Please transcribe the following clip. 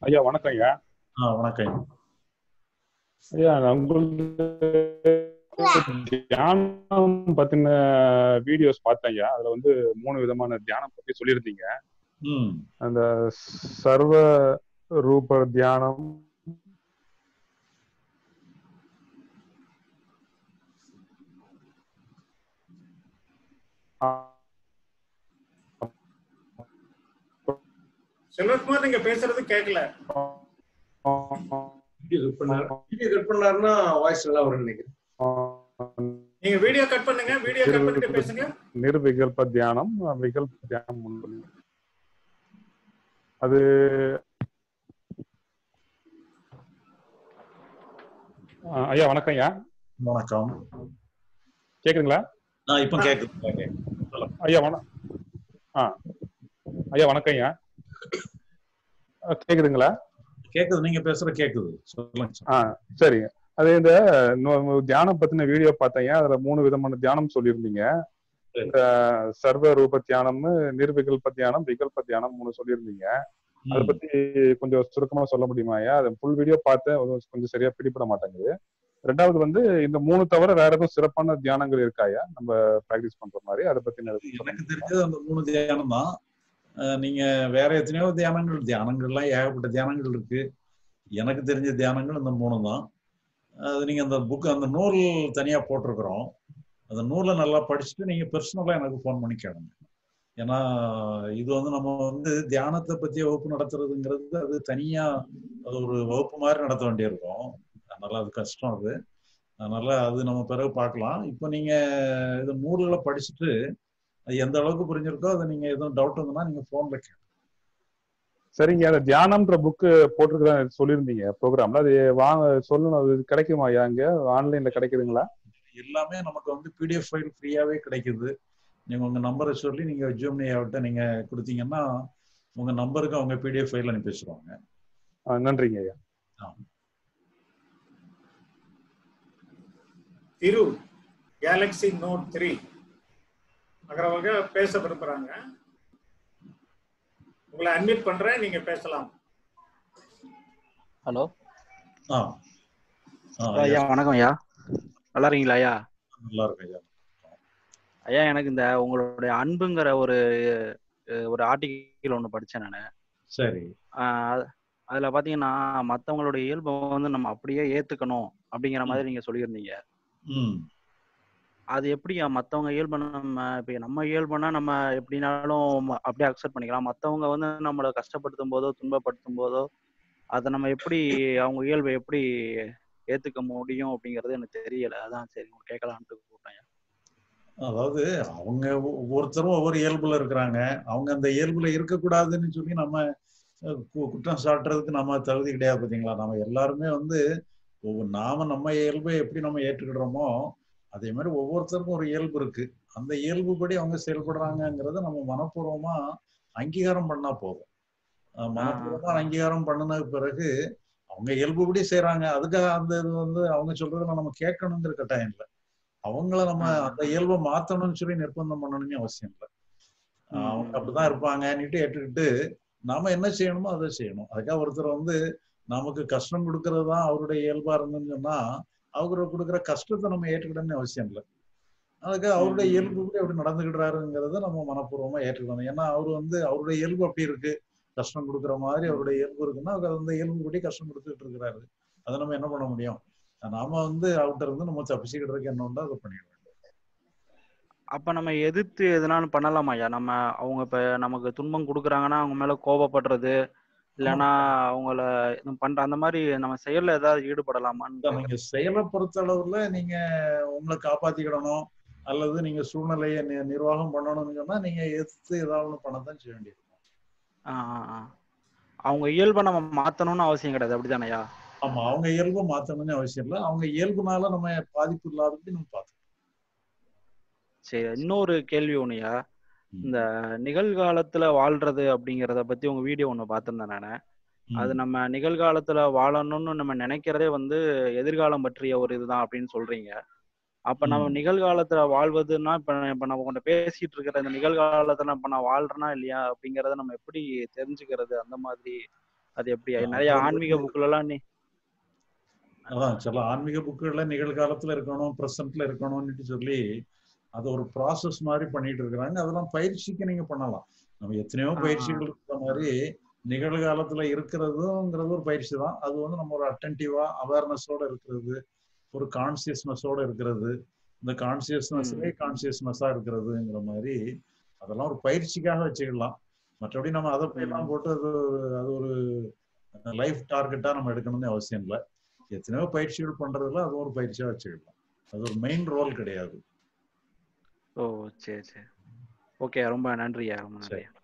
ஐயா வணக்கம் ஐயா ஆ வணக்கம் ஐயா நான் உங்களுக்கு தியானம் பத்தின வீடியோஸ் பார்த்தேன் ஐயா அதுல வந்து மூணு விதமான தியானம் பத்தி சொல்லியிருந்தீங்க ம் அந்த சர்வ ரூப தியானம் செல்வகுமார் நீங்க பேசுறது கேட்கல வீடியோ கட் பண்ணாரு வீடியோ கட் பண்ணாருன்னா வாய்ஸ் நல்லா வரும்னு நினைக்கிறேன் நீங்க வீடியோ கட் பண்ணுங்க வீடியோ கட் பண்ணிட்டு பேசுங்க நிர்விகல்ப தியானம் விகல்ப தியானம் ஒன்று. அது ஆ, ஐயா வணக்கம் ஐயா வணக்கம் கேக்குதுங்களா ஆ இப்போ கேக்குது கேக்குது. ஐயா வண ஆ ஐயா வணக்கம் ஐயா ஆ, கேக்குதுங்களா கேக்குது நீங்க பேசுற கேக்குது சொல்லுங்க சார். ஆ சரிங்க அது இந்த நோ- தியானம் பத்தின வீடியோ பார்த்தேங்க அதுல மூணு விதமான தியானம் சொல்லியிருந்தீங்க சரி. இந்த சர்வ ரூப தியானம்னு நிர்விகல்ப தியானம் விகல்ப தியானம் மூணு சொல்லியிருந்தீங்க அதை ம். பத்தி கொஞ்சம் சுருக்கமா சொல்ல முடியுமா ஐயா அது ஃபுல் வீடியோ பார்த்தேன் அது கொஞ்சம் சரியா பிடிபட மாட்டேங்குது ரெண்டாவது வந்து இந்த மூணு தவிர வேற எதுவும் சிறப்பான தியானங்கள் இருக்காயா நம்ம பிராக்டிஸ் பண்ற மாதிரி அதை பத்தி எனக்கு சொல்ல எனக்கு முடியுமா? தெரிஞ்சது அந்த மூணு தியானம் தான் அஹ் நீங்க வேற எத்தனையோ தியானங்கள் தியானங்கள்லாம் ஏகப்பட்ட தியானங்கள் இருக்கு எனக்கு தெரிஞ்ச தியானங்கள் இந்த மூணு தான் அது நீங்க அந்த புக் அந்த நூல் தனியா போட்டிருக்கிறோம் அந்த நூலை நல்லா படிச்சுட்டு நீங்க பர்சனலா எனக்கு ஃபோன் பண்ணி கேளுங்க ஏன்னா இது வந்து நம்ம வந்து தியானத்தை பத்தி வகுப்பு நடத்துறதுங்கிறது அது தனியா அது ஒரு வகுப்பு மாதிரி நடத்த வேண்டியிருக்கும் அதனால அது கஷ்டம் அது அதனால அது நம்ம பிறகு பார்க்கலாம் இப்போ நீங்க இது நூல்களை படிச்சுட்டு அது எந்த அளவுக்கு புரிஞ்சிருக்கோ அதை நீங்க எதுவும் டவுட் இருந்ததுன்னா நீங்க போன்ல கேளுங்க சரிங்க அந்த தியானம்ன்ற புக்கு போட்டிருக்கிறதா சொல்லியிருந்தீங்க ப்ரோக்ராம்ல அது வாங்க சொல்லணும் அது கிடைக்குமா ஐயா இங்க ஆன்லைன்ல கிடைக்குதுங்களா எல்லாமே நமக்கு வந்து பிடிஎஃப் ஃபைல் ஃப்ரீயாவே கிடைக்குது நீங்க உங்க நம்பரை சொல்லி நீங்க ஜூம்னியாவிட்ட நீங்க கொடுத்தீங்கன்னா உங்க நம்பருக்கு அவங்க பிடிஎஃப் ஃபைல் அனுப்பி வச்சிருவாங்க ஆ, நன்றிங்க ஐயா திரு கேலக்ஸி நோட் த்ரீ அகிறவங்க பேச விரும்புறாங்க உங்களை அட்மிட் பண்றேன் நீங்க பேசலாம் ஹலோ ஆ ஆ, ஐயா வணக்கம் ஐயா நல்லா இருக்கீங்களா ஐயா நல்லா இருக்கு ஐயா ஐயா எனக்கு இந்த உங்களுடைய அன்புங்கிற ஒரு அஹ், ஒரு ஆர்டிகிள் ஒன்று படித்தேன் நான் சரி அதில் பார்த்தீங்கன்னா மற்றவங்களுடைய இயல்பை வந்து நம்ம அப்படியே ஏற்றுக்கணும் அப்படிங்கிற மாதிரி நீங்கள் சொல்லியிருந்தீங்க ம் அது எப்படியா மற்றவங்க இயல்பை நம்ம இப்போ நம்ம இயல்புனா நம்ம எப்படினாலும் ம- அப்படியே அக்செப்ட் பண்ணிக்கலாம் மற்றவங்க வந்து நம்மளை கஷ்டப்படுத்தும் போதோ துன்பப்படுத்தும் போதோ அதை நம்ம எப்படி அவங்க இயல்பை எப்படி ஏற்றுக்க முடியும் அப்படிங்கிறது எனக்கு தெரியலை அதான் சரி உங்களுக்கு கேட்கலான்ட்டு கூப்பிட்டேன் அதாவது அவங்க ஒ- ஒவ்வொருத்தரும் ஒவ்வொரு இயல்புல இருக்கிறாங்க அவங்க அந்த இயல்புல இருக்கக்கூடாதுன்னு சொல்லி நம்ம அஹ், கு- குற்றம் சாட்டுறதுக்கு நம்ம தகுதி கிடையாது பார்த்தீங்களா நம்ம எல்லாருமே வந்து ஒவ்வொரு நாம நம்ம இயல்பை எப்படி நம்ம ஏற்றுக்கிடுறோமோ அதே மாதிரி ஒவ்வொருத்தருக்கும் ஒரு இயல்பு இருக்கு அந்த இயல்புப்படி அவங்க செயல்படுறாங்கங்கிறத நம்ம மனப்பூர்வமா அங்கீகாரம் பண்ணா போதும் அஹ், மனப்பூர்வமா அங்கீகாரம் பண்ணின பிறகு அவங்க இயல்புப்படி செய்றாங்க அதுக்காக அந்த இது வந்து அவங்க சொல்றதுல நம்ம கேட்கணுங்கிற கட்டாயம் இல்லை அவங்கள நம்ம அந்த இயல்பை மாத்தணும்னு சொல்லி நிர்பந்தம் பண்ணணும்னு அவசியம் இல்லை ஆஹ் அவங்க அப்படிதான் இருப்பாங்கன்னுட்டு ஏற்றுக்கிட்டு நாம என்ன செய்யணுமோ அதை செய்யணும் அதுக்காக ஒருத்தர் வந்து நமக்கு கஷ்டம் கொடுக்கறது தான் அவருடைய இயல்பா இருந்துன்னு சொன்னா அவருக்கு கொடுக்குற கஷ்டத்தை நம்ம ஏற்றுக்கிடணும்னு அவசியம் இல்லை அதுக்கு அவருடைய இயல்பு கூட எப்படி நடந்துக்கிடுறாருங்கிறத நம்ம மனப்பூர்வமா ஏற்றுக்கணும் ஏன்னா அவர் வந்து அவருடைய இயல்பு அப்படி இருக்கு கஷ்டம் கொடுக்குற மாதிரி அவருடைய இயல்பு இருக்குன்னா அவர் அந்த இயல்பு படி கஷ்டம் கொடுத்துட்டு இருக்கிறாரு அதை நம்ம என்ன பண்ண முடியும் நாம வந்து அவர்கிட்ட இருந்து நம்ம தப்பிச்சுக்கிட்டு என்ன உண்டோ அதை பண்ணிடுவோம் அப்ப நம்ம எதிர்த்து எதுனாலும் பண்ணலாமா ஐயா நம்ம அவங்க இப்ப நமக்கு துன்பம் கொடுக்குறாங்கன்னா அவங்க மேல கோபப்படுறது இல்லைன்னா அவங்கள எதுவும் பண்ற அந்த மாதிரி நம்ம செயல்ல ஏதாவது ஈடுபடலாமான்னு அதான் நீங்க செயலை பொறுத்த அளவுல நீங்க உங்களை காப்பாத்திக்கிடணும் அல்லது நீங்க சூழ்நிலையை நி- நிர்வாகம் பண்ணணும்னு சொன்னா நீங்க எதிர்த்து ஏதாவது ஒண்ணு பண்ணத்தான் செய்ய வேண்டியிருக்கும் ஆ, ஆ, ஆ. அவங்க இயல்பை நம்ம மாத்தணும்னு அவசியம் கிடையாது அப்படிதானே ஐயா ஆமா அவங்க இயல்பை மாத்தணும்னு அவசியம் இல்லை அவங்க இயல்புனால நம்ம பாதிப்பு இல்லாதபடி நம்ம பார்த்துக்கணும் சரி இன்னொரு கேள்வி ஒண்ணுயா இந்த நிகழ்காலத்துல வாழ்றது அப்படிங்கறத பத்தி உங்க வீடியோ ஒண்ணு பார்த்திருந்தேன் நானு அது நம்ம நிகழ்காலத்துல வாழணும்னு நம்ம நினைக்கிறதே வந்து எதிர்காலம் பற்றிய ஒரு இதுதான் அப்படின்னு சொல்றீங்க அப்ப நம்ம ம். நிகழ்காலத்துல வாழ்வதுன்னா இப்ப இப்ப நம்ம உங்கள்ட்ட பேசிட்டு இருக்கிற இந்த நிகழ்காலத்துல இப்ப நான் வாழ்றேனா இல்லையா அப்படிங்கறத நம்ம எப்படி தெரிஞ்சுக்கிறது அந்த மாதிரி அது எப்படி அது நிறைய வந்து- ஆன்மீக புக்ல எல்லாம் நீ அதான் சில ஆன்மீக புக்குகள்ல நிகழ்காலத்துல இருக்கணும் ப்ரெசன்ட்ல இருக்கணும்னு சொல்லி அது ஒரு ப்ராசஸ் மாதிரி பண்ணிட்டு இருக்கிறாங்க அதெல்லாம் பயிற்சிக்கு நீங்க பண்ணலாம் நம்ம எத்தனையோ ஆ, ஆ. பயிற்சிகள் இருக்கிற மாதிரி நிகழ்காலத்துல இருக்கிறதுங்கிறது ஒரு பயிற்சி தான் அது வந்து நம்ம ஒரு அட்டன்டிவா அவேர்னஸோட இருக்கிறது ஒரு கான்சியஸ்னஸோட இருக்கிறது இந்த கான்சியஸ்னஸ்லேயே கான்சியஸ்னஸா இருக்கிறதுங்கிற மாதிரி அதெல்லாம் ஒரு பயிற்சிக்காக வச்சுக்கலாம் மற்றபடி நம்ம அதை போயெல்லாம் போட்டு அது ஒரு- அது ஒரு லைஃப் டார்கெட்டா நம்ம எடுக்கணும்னு அவசியம் இல்லை எத்தனையோ பயிற்சிகள் பண்றதுல அது ஒரு பயிற்சியா வச்சுக்கலாம் அது ஒரு மெயின் ரோல் கிடையாது ஓ சரி சரி ஓகே ரொம்ப நன்றியா ரொம்ப சரி. நன்றியா